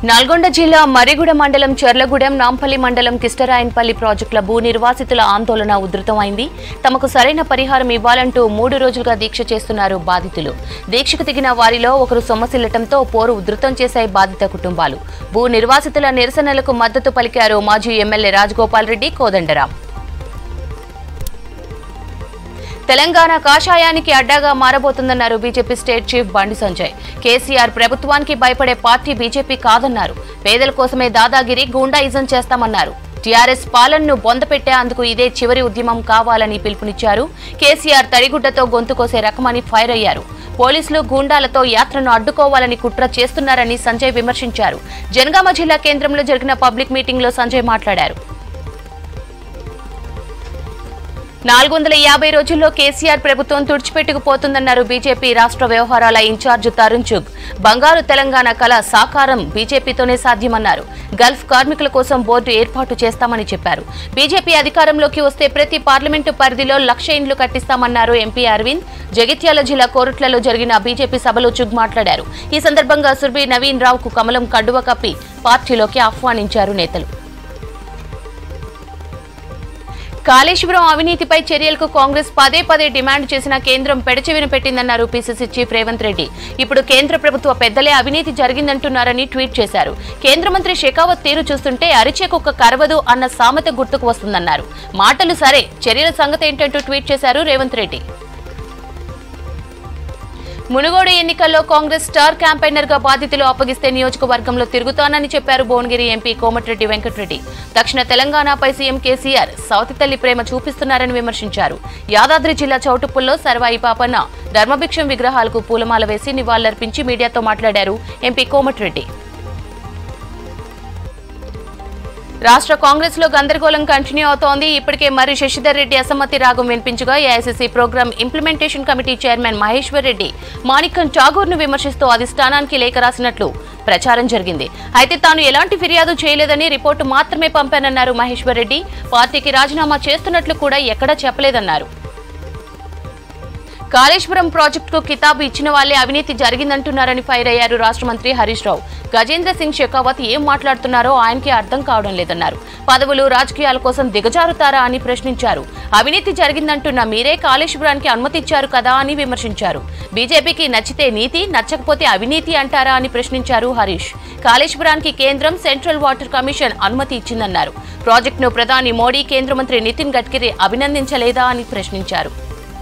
నల్గొండ జిల్లా మరిగూడ మండలం చెర్లగూడెం నాంపల్లి మండలం కిష్టరాయన్పల్లి ప్రాజెక్టుల భూ నిర్వాసితుల ఆందోళన ఉధృతమైంది తమకు సరైన పరిహారం ఇవ్వాలంటూ మూడు రోజులుగా దీక్ష చేస్తున్నారు బాధితులు దీక్షకు దిగిన వారిలో ఒకరు సొమ్మసిల్లటంతో పోరు ఉధృతం చేశాయి బాధిత కుటుంబాలు భూ నిర్వాసితుల నిరసనలకు మద్దతు పలికారు మాజీ ఎమ్మెల్యే రాజగోపాల్ రెడ్డి కోదండరాం తెలంగాణ కాషాయానికి అడ్డాగా మారబోతుందన్నారు బీజేపీ స్టేట్ చీఫ్ బండి సంజయ్ కేసీఆర్ ప్రభుత్వానికి భయపడే పార్టీ బీజేపీ కాదన్నారు పేదల కోసమే దాదాగిరి గూండాయిజం చేస్తామన్నారు టీఆర్ఎస్ పాలనను బొందపెట్టేందుకు ఇదే చివరి ఉద్యమం కావాలని పిలుపునిచ్చారు కేసీఆర్ తడిగుడ్డతో గొంతు కోసే రకమని ఫైర్ అయ్యారు పోలీసులు గూండాలతో యాత్రను అడ్డుకోవాలని కుట్ర చేస్తున్నారని సంజయ్ విమర్శించారు జనగామ జిల్లా కేంద్రంలో జరిగిన పబ్లిక్ మీటింగ్లో సంజయ్ మాట్లాడారు నాలుగు వందల యాభై రోజుల్లో కేసీఆర్ ప్రభుత్వం తుడిచిపెట్టుకుపోతుందన్నారు బీజేపీ రాష్ట్ర వ్యవహారాల ఇన్ఛార్జ్ తరుణ్ చుగ్ బంగారు తెలంగాణ కళ సాకారం బీజేపీతోనే సాధ్యమన్నారు గల్ఫ్ కార్మికుల కోసం బోర్డు ఏర్పాటు చేస్తామని చెప్పారు బీజేపీ అధికారంలోకి వస్తే ప్రతి పార్లమెంటు పరిధిలో లక్ష ఇండ్లు కట్టిస్తామన్నారు ఎంపీ అరవింద్ జగిత్యాల జిల్లా కోరుట్లలో జరిగిన బీజేపీ సభలో చుగ్ మాట్లాడారు ఈ సందర్భంగా సుర్బి నవీన్ రావుకు కమలం కడ్డువ కప్పి పార్టీలోకి ఆహ్వానించారు నేతలు కాళేశ్వరం అవినీతిపై చర్యలకు కాంగ్రెస్ పదే పదే డిమాండ్ చేసిన కేంద్రం పెడచెవిన పెట్టిందన్నారు పీసీసీ చీఫ్ రేవంత్ రెడ్డి ఇప్పుడు కేంద్ర ప్రభుత్వ పెద్దలే అవినీతి జరిగిందంటున్నారని ట్వీట్ చేశారు కేంద్ర మంత్రి షెకావత్ తీరు చూస్తుంటే అరిచే కుక్క కరవదు అన్న సామెత గుర్తుకు వస్తుందన్నారు మాటలు సరే చర్యల సంగతి ఏంటంటూ ట్వీట్ చేశారు రేవంత్ రెడ్డి మునుగోడు ఎన్నికల్లో కాంగ్రెస్ స్టార్ క్యాంపెయినర్ గా బాధితులు అప్పగిస్తే నియోజకవర్గంలో తిరుగుతానని చెప్పారు భువనగిరి ఎంపీ కోమటిరెడ్డి వెంకటరెడ్డి దక్షిణ తెలంగాణపై సీఎం కేసీఆర్ సౌతి తల్లి ప్రేమ చూపిస్తున్నారని విమర్శించారు యాదాద్రి జిల్లా చౌటుప్పుల్లో సర్వాయి పాపన్న ధర్మభిక్షం విగ్రహాలకు పూలమాల వేసి నివాళులర్పించి మీడియాతో మాట్లాడారు ఎంపీ కోమటిరెడ్డి రాష్ట్ర కాంగ్రెస్ లో గందరగోళం కంటిన్యూ అవుతోంది ఇప్పటికే మరి శశిధర్ రెడ్డి అసమ్మతి రాగం వినిపించగా AICC program implementation committee chairman Maheshwar Reddy Manickam Tagore ను విమర్శిస్తూ అధిష్టానానికి లేఖ రాసినట్లు ప్రచారం జరిగింది అయితే తాను ఎలాంటి ఫిర్యాదు చేయలేదని రిపోర్టు మాత్రమే పంపానన్నారు మహేశ్వర్ రెడ్డి పార్టీకి రాజీనామా చేస్తున్నట్లు కూడా ఎక్కడా చెప్పలేదన్నారు కాళేశ్వరం ప్రాజెక్టుకు కితాబు ఇచ్చిన వాళ్లే అవినీతి జరిగిందంటున్నారని ఫైర్ అయ్యారు రాష్ట్ర మంత్రి హరీష్ రావు గజేంద్ర సింగ్ షెకావత్ ఏం మాట్లాడుతున్నారో ఆయనకి అర్థం కావడం లేదన్నారు పదవులు రాజకీయాల కోసం దిగజారుతారా అని ప్రశ్నించారు అవినీతి జరిగిందంటున్న మీరే కాళేశ్వరానికి అనుమతి ఇచ్చారు కదా అని విమర్శించారు బీజేపీకి నచ్చితే నీతి నచ్చకపోతే అవినీతి అంటారా అని ప్రశ్నించారు హరీష్ కాళేశ్వరానికి కేంద్రం సెంట్రల్ వాటర్ కమిషన్ అనుమతి ఇచ్చిందన్నారు ప్రాజెక్టును ప్రధాని మోడీ కేంద్ర మంత్రి నితిన్ గడ్కరీ అభినందించలేదా అని ప్రశ్నించారు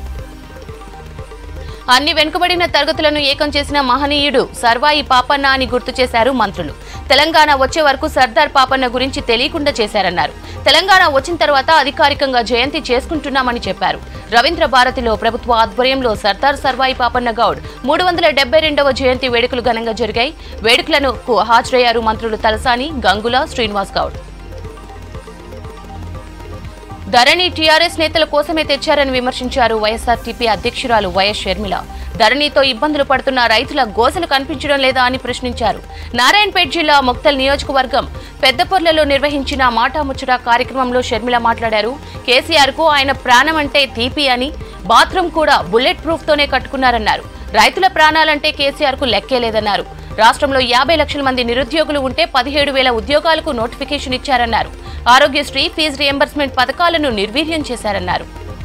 అన్ని వెనుకబడిన తరగతులను ఏకం చేసిన మహనీయుడు సర్వాయి పాపన్న అని గుర్తు చేశారు మంత్రులు తెలంగాణ వచ్చే వరకు సర్దార్ పాపన్న గురించి తెలియకుండా చేశారన్నారు తెలంగాణ వచ్చిన తర్వాత అధికారికంగా జయంతి చేసుకుంటున్నామని చెప్పారు రవీంద్ర భారతిలో ప్రభుత్వ ఆధ్వర్యంలో సర్దార్ సర్వాయి పాపన్న గౌడ్ మూడు వందల డెబ్బై రెండవ జయంతి వేడుకలు ఘనంగా జరిగాయి వేడుకలను హాజరయ్యారు మంత్రులు తలసాని గంగుల శ్రీనివాస్ గౌడ్ ధరణి టీఆర్ఎస్ నేతల కోసమే తెచ్చారని విమర్శించారు వైఎస్ఆర్టీపీ అధ్యక్షురాలు వైఎస్ షర్మిల ధరణితో ఇబ్బందులు పడుతున్న రైతుల గోసలు కనిపించడం లేదా అని ప్రశ్నించారు నారాయణపేట్ జిల్లా ముక్తల్ నియోజకవర్గం పెద్దపొర్లలో నిర్వహించిన మాటాముచ్చట కార్యక్రమంలో షర్మిల మాట్లాడారు కేసీఆర్ కు ఆయన ప్రాణం అంటే తీపి అని బాత్రూమ్ కూడా బుల్లెట్ ప్రూఫ్ తోనే కట్టుకున్నారన్నారు రైతుల ప్రాణాలంటే కేసీఆర్ కు లెక్కే లేదన్నారు రాష్ట్రంలో యాభై లక్షల మంది నిరుద్యోగులు ఉంటే పదిహేడు వేల ఉద్యోగాలకు నోటిఫికేషన్ ఇచ్చారన్నారు ఆరోగ్యశ్రీ ఫీజు రియంబర్స్మెంట్ పథకాలను నిర్వీర్యం చేశారన్నారు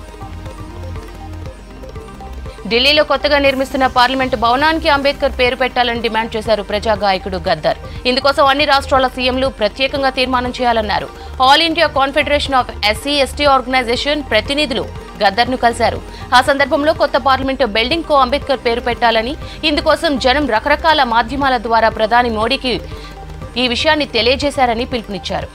ఢిల్లీలో కొత్తగా నిర్మిస్తున్న పార్లమెంటు భవనానికి అంబేద్కర్ పేరు పెట్టాలని డిమాండ్ చేశారు ప్రజా గాయకుడు గద్దర్ ఇందుకోసం అన్ని రాష్ట్రాల సీఎంలు ప్రత్యేకంగా తీర్మానం చేయాలన్నారు all India confederation of SC ST organisation ప్రతినిధులు గద్దర్ను కలిశారు ఆ సందర్భంలో కొత్త పార్లమెంటు బిల్డింగ్ కు అంబేద్కర్ పేరు పెట్టాలని ఇందుకోసం జనం రకరకాల మాధ్యమాల ద్వారా ప్రధాని మోడీకి ఈ విషయాన్ని తెలియజేశారని పిలుపునిచ్చారు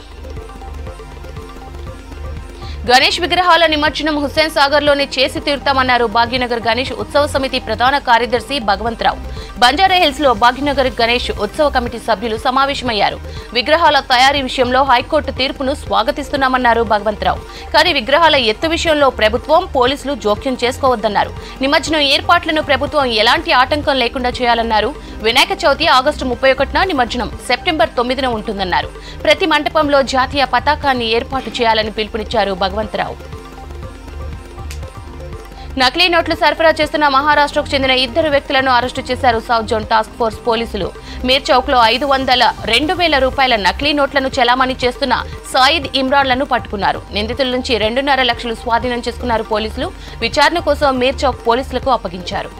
గణేష్ విగ్రహాల నిమజ్జనం హుస్సేన్ సాగర్ లోనే చేసి తీరుతామన్నారు భాగ్యనగర్ గణేష్ ఉత్సవ సమితి ప్రధాన కార్యదర్శి భగవంతరావు బంజారా హిల్స్ లో భాగ్యనగర్ గణేష్ ఉత్సవ కమిటీ సభ్యులు సమావేశమయ్యారు విగ్రహాల తయారీ విషయంలో హైకోర్టు తీర్పును స్వాగతిస్తున్నామన్నారు భగవంతరావు కానీ విగ్రహాల ఎత్తు విషయంలో ప్రభుత్వం పోలీసులు జోక్యం చేసుకోవద్దన్నారు నిమజ్జనం ఏర్పాట్లను ప్రభుత్వం ఎలాంటి ఆటంకం లేకుండా చేయాలన్నారు వినాయక చవితి ఆగస్టు ముప్పై ఒకటిన నిమజ్జనం సెప్టెంబర్ తొమ్మిదిన ఉంటుందన్నారు ప్రతి మంటపంలో జాతీయ పతాకాన్ని ఏర్పాటు చేయాలని పిలుపునిచ్చారు భగవంతరావు నకిలీ నోట్లు సరఫరా చేస్తున్న మహారాష్ట్రకు చెందిన ఇద్దరు వ్యక్తులను అరెస్టు చేశారు సౌత్ జోన్ టాస్క్ ఫోర్స్ పోలీసులు మీర్ చౌక్ లో ఐదు వందల రెండు వేల రూపాయల నకిలీ నోట్లను చెలామణి చేస్తున్న సాయిద్ ఇమ్రాన్లను పట్టుకున్నారు నిందితుల నుంచి రెండున్నర లక్షలు స్వాధీనం చేసుకున్నారు పోలీసులు విచారణ కోసం మీర్ చౌక్ పోలీసులకు అప్పగించారు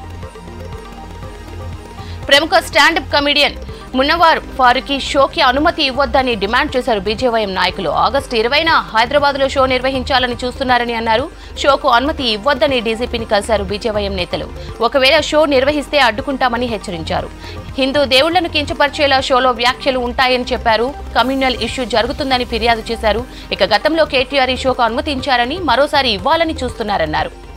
ప్రముఖ స్టాండప్ కమెడియన్ మున్నవార్ ఫారూఖీ షోకి అనుమతి ఇవ్వొద్దని డిమాండ్ చేశారు బీజేవైఎం నాయకులు ఆగస్టు ఇరవైన హైదరాబాద్ లో షో నిర్వహించాలని చూస్తున్నారని అన్నారు షోకు అనుమతి ఇవ్వొద్దని డీజీపీని కలిశారు బీజేవైఎం నేతలు ఒకవేళ షో నిర్వహిస్తే అడ్డుకుంటామని హెచ్చరించారు హిందూ దేవుళ్లను కించపరిచేలా షోలో వ్యాఖ్యలు ఉంటాయని చెప్పారు కమ్యూనల్ ఇష్యూ జరుగుతుందని ఫిర్యాదు చేశారు ఇక గతంలో కేటీఆర్ ఈ షోకు అనుమతించారని మరోసారి ఇవ్వాలని చూస్తున్నారన్నారు